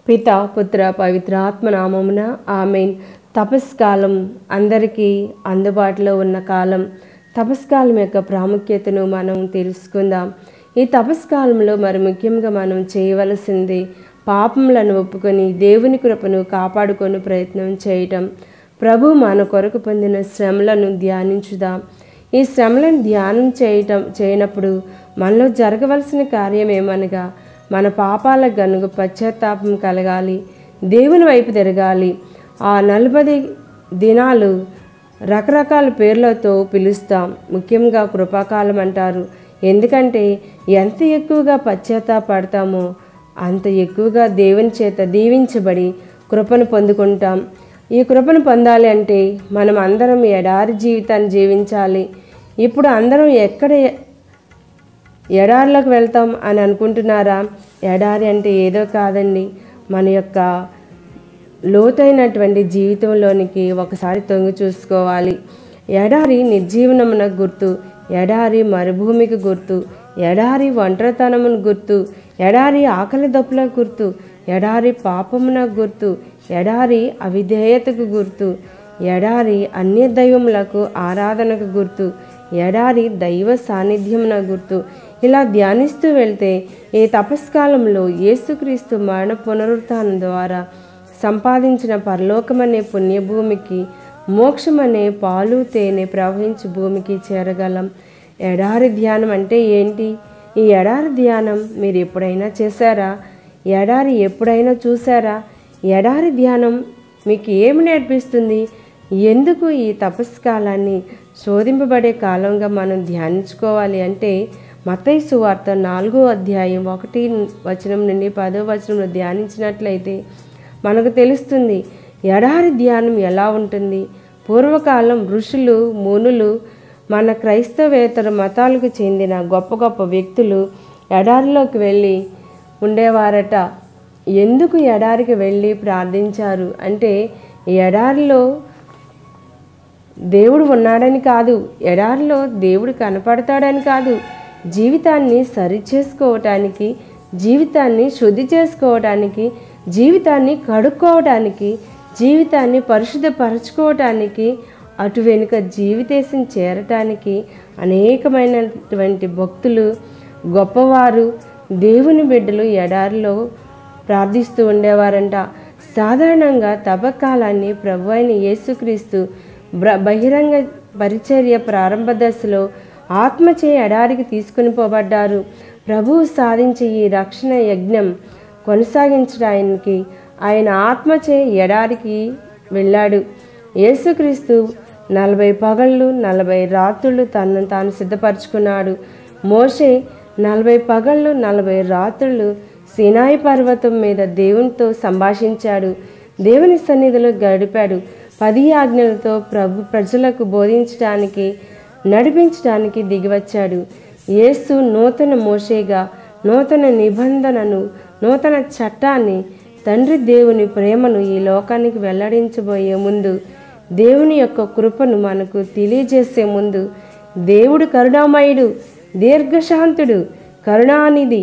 పిత పుత్ర పవిత్ర ఆత్మ నామమున ఆమెన్ తపస్కాలం అందరికీ అందుబాటులో ఉన్న కాలం తపస్కాలం యొక్క ప్రాముఖ్యతను మనం తెలుసుకుందాం ఈ తపస్కాలంలో మరి ముఖ్యంగా మనం చేయవలసింది పాపములను ఒప్పుకొని దేవుని కృపను కాపాడుకొని ప్రయత్నం చేయటం ప్రభు మన కొరకు పొందిన శ్రమలను ధ్యానించుదాం ఈ శ్రమలను ధ్యానం చేయటం చేయనప్పుడు మనలో జరగవలసిన కార్యం ఏమనగా మన పాపాలకు గనుక పశ్చాత్తాపం కలగాలి దేవుని వైపు తిరగాలి ఆ నలభై దినాలు రకరకాల పేర్లతో పిలుస్తాం ముఖ్యంగా కృపాకాలం అంటారు ఎందుకంటే ఎంత ఎక్కువగా పశ్చాత్తాపడతామో అంత ఎక్కువగా దేవుని చేత దీవించబడి కృపను పొందుకుంటాం ఈ కృపను పొందాలి అంటే మనం అందరం ఎడారి జీవితాన్ని జీవించాలి ఇప్పుడు అందరం ఎక్కడ ఎడారిలోకి వెళ్తాం అని అనుకుంటున్నారా ఎడారి అంటే ఏదో కాదండి మన యొక్క లోతైనటువంటి జీవితంలోనికి ఒకసారి తొంగి చూసుకోవాలి ఎడారి నిర్జీవనమునకు గుర్తు ఎడారి మరుభూమికి గుర్తు ఎడారి ఒంటరితనమును గుర్తు ఎడారి ఆకలి దప్పులకు గుర్తు ఎడారి పాపమునకు గుర్తు ఎడారి అవిధేయతకు గుర్తు ఎడారి అన్య దైవములకు ఆరాధనకు గుర్తు ఎడారి దైవ సాన్నిధ్యమున గుర్తు ఇలా ధ్యానిస్తూ వెళ్తే ఈ తపస్కాలంలో యేసుక్రీస్తు మరణ పునరుత్థానం ద్వారా సంపాదించిన పరలోకమనే పుణ్యభూమికి మోక్షమనే పాలు తేనె ప్రవహించు భూమికి చేరగలం ఎడారి ధ్యానం అంటే ఏంటి ఈ ఎడారి ధ్యానం మీరు ఎప్పుడైనా చేశారా ఎడారి ఎప్పుడైనా చూసారా ఎడారి ధ్యానం మీకు ఏమి నేర్పిస్తుంది ఎందుకు ఈ తపస్కాలాన్ని శోధింపబడే కాలంగా మనం ధ్యానించుకోవాలి అంటే మతై సువార్త నాలుగో అధ్యాయం ఒకటి వచనం నుండి పదో వచనంలో ధ్యానించినట్లయితే మనకు తెలుస్తుంది ఎడారి ధ్యానం ఎలా ఉంటుంది పూర్వకాలం ఋషులు మునులు మన క్రైస్తవేతర మతాలకు చెందిన గొప్ప గొప్ప వ్యక్తులు ఎడారిలోకి వెళ్ళి ఉండేవారట ఎందుకు ఎడారికి వెళ్ళి ప్రార్థించారు అంటే ఎడారిలో దేవుడు ఉన్నాడని కాదు ఎడారిలో దేవుడు కనపడతాడని కాదు జీవితాన్ని సరిచేసుకోవటానికి జీవితాన్ని శుద్ధి చేసుకోవటానికి జీవితాన్ని కడుక్కోవటానికి జీవితాన్ని పరిశుద్ధపరచుకోవటానికి అటు వెనుక జీవితేశం చేరటానికి అనేకమైనటువంటి భక్తులు గొప్పవారు దేవుని బిడ్డలు ఎడారిలో ప్రార్థిస్తూ ఉండేవారంట సాధారణంగా తపకాలాన్ని ప్రభు అయిన యేసుక్రీస్తు బ్ర- బహిరంగ పరిచర్య ప్రారంభ దశలో ఆత్మచే ఎడారికి తీసుకుని పోబడ్డారు ప్రభువు సాధించే ఈ రక్షణ యజ్ఞం కొనసాగించడానికి ఆయన ఆత్మచే ఎడారికి వెళ్ళాడు యేసుక్రీస్తు నలభై పగళ్ళు నలభై రాత్రులు తనను తాను సిద్ధపరచుకున్నాడు మోషే నలభై పగళ్ళు నలభై రాత్రులు సినాయి పర్వతం మీద దేవునితో సంభాషించాడు దేవుని సన్నిధిలో గడిపాడు పది ఆజ్ఞలతో ప్రభు ప్రజలకు బోధించడానికి నడిపించడానికి దిగివచ్చాడు యేసు నూతన మోషేగా నూతన నిబంధనను నూతన చట్టాన్ని తండ్రి దేవుని ప్రేమను ఈ లోకానికి వెల్లడించబోయే ముందు దేవుని యొక్క కృపను మనకు తెలియజేసే ముందు దేవుడు కరుణామయుడు దీర్ఘశాంతుడు కరుణానిధి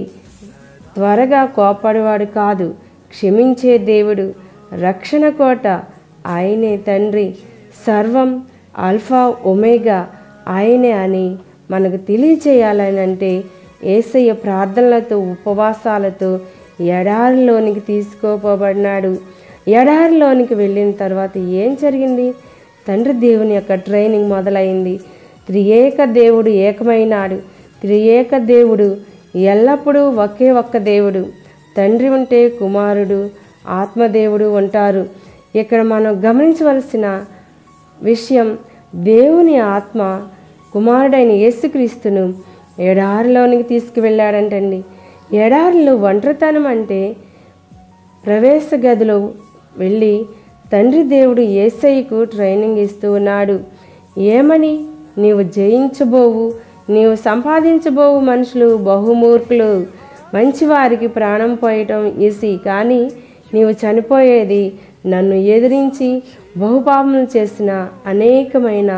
త్వరగా కోపడేవాడు కాదు క్షమించే దేవుడు రక్షణ కోట ఆయనే తండ్రి సర్వం ఆల్ఫా ఒమేగా ఆయనే అని మనకు తెలియచేయాలని అంటే ఏసయ్య ప్రార్థనలతో ఉపవాసాలతో ఎడారిలోనికి తీసుకోపోబడినాడు ఎడారిలోనికి వెళ్ళిన తర్వాత ఏం జరిగింది తండ్రి దేవుని యొక్క ట్రైనింగ్ మొదలైంది త్రియేక దేవుడు ఏకమైనాడు త్రియేక దేవుడు ఎల్లప్పుడూ ఒకే ఒక్క దేవుడు తండ్రి ఉంటే కుమారుడు ఆత్మదేవుడు ఉంటారు ఇక్కడ మనం గమనించవలసిన విషయం దేవుని ఆత్మ కుమారుడైన యేసుక్రీస్తును ఎడారిలోనికి తీసుకువెళ్ళాడంటండి ఎడారిలో ఒంటరితనం అంటే ప్రవేశ గదిలో వెళ్ళి తండ్రి దేవుడు ఏసైకు ట్రైనింగ్ ఇస్తూ ఉన్నాడు ఏమని నీవు జయించబోవు నీవు సంపాదించబోవు మనుషులు బహుమూర్ఖులు మంచివారికి ప్రాణం పోయటం ఈజీ కానీ నీవు చనిపోయేది నన్ను ఎదిరించి బహుపాపములు చేసిన అనేకమైన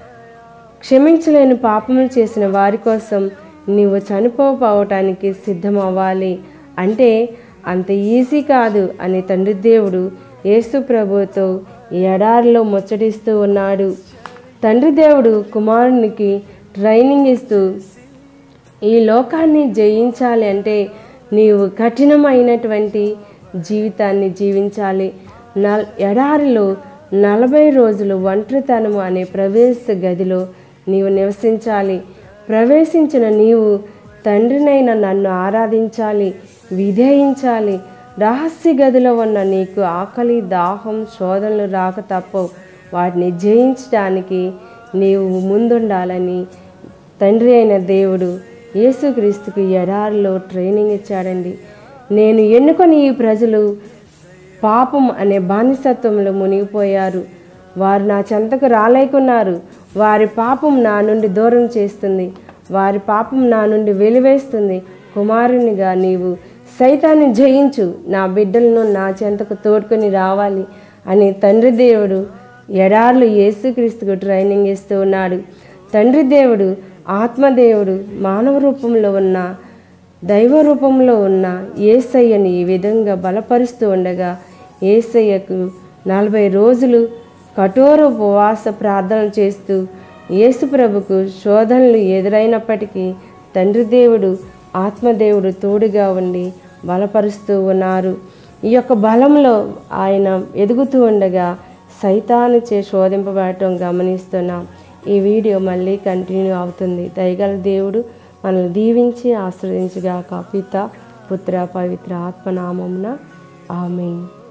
క్షమించలేని పాపములు చేసిన వారి కోసం నీవు చనిపోవటానికి సిద్ధమవ్వాలి అంటే అంత ఈజీ కాదు అని తండ్రి దేవుడు యేసు ప్రభుతో ఈ ఎడారిలో ముచ్చటిస్తూ ఉన్నాడు తండ్రి దేవుడు కుమారునికి ట్రైనింగ్ ఇస్తూ ఈ లోకాన్ని జయించాలి అంటే నీవు కఠినమైనటువంటి జీవితాన్ని జీవించాలి నల్ ఎడారిలో నలభై రోజులు ఒంటరితనము అనే ప్రవేశ గదిలో నీవు నివసించాలి ప్రవేశించిన నీవు తండ్రినైన నన్ను ఆరాధించాలి విధేయించాలి రహస్య గదిలో ఉన్న నీకు ఆకలి దాహం శోధనలు రాక తప్పవు వాటిని జయించడానికి నీవు ముందుండాలని తండ్రి అయిన దేవుడు యేసుక్రీస్తుకు ఎడారిలో ట్రైనింగ్ ఇచ్చాడండి నేను ఎన్నుకొని ఈ ప్రజలు పాపం అనే బానిసత్వంలో మునిగిపోయారు వారు నా చెంతకు రాలేకున్నారు వారి పాపం నా నుండి దూరం చేస్తుంది వారి పాపం నా నుండి వెలివేస్తుంది కుమారునిగా నీవు సైతాన్ని జయించు నా బిడ్డలను నా చెంతకు తోడుకొని రావాలి అని తండ్రి దేవుడు ఎడార్లు యేసుక్రీస్తుకు ట్రైనింగ్ ఇస్తూ ఉన్నాడు తండ్రి దేవుడు ఆత్మదేవుడు మానవ రూపంలో ఉన్న దైవ రూపంలో ఉన్న ఏసయ్యని ఈ విధంగా బలపరుస్తూ ఉండగా ఏసయ్యకు నలభై రోజులు కఠోర ఉపవాస ప్రార్థనలు చేస్తూ యేసుప్రభుకు శోధనలు ఎదురైనప్పటికీ తండ్రి దేవుడు ఆత్మదేవుడు తోడుగా ఉండి బలపరుస్తూ ఉన్నారు ఈ యొక్క బలంలో ఆయన ఎదుగుతూ ఉండగా సైతాను చే శోధింపబడటం గమనిస్తున్నాం ఈ వీడియో మళ్ళీ కంటిన్యూ అవుతుంది దయగల దేవుడు మనల్ని దీవించి ఆశ్రయించగాక పిత పుత్ర పవిత్ర ఆత్మనామమున ఆమెన్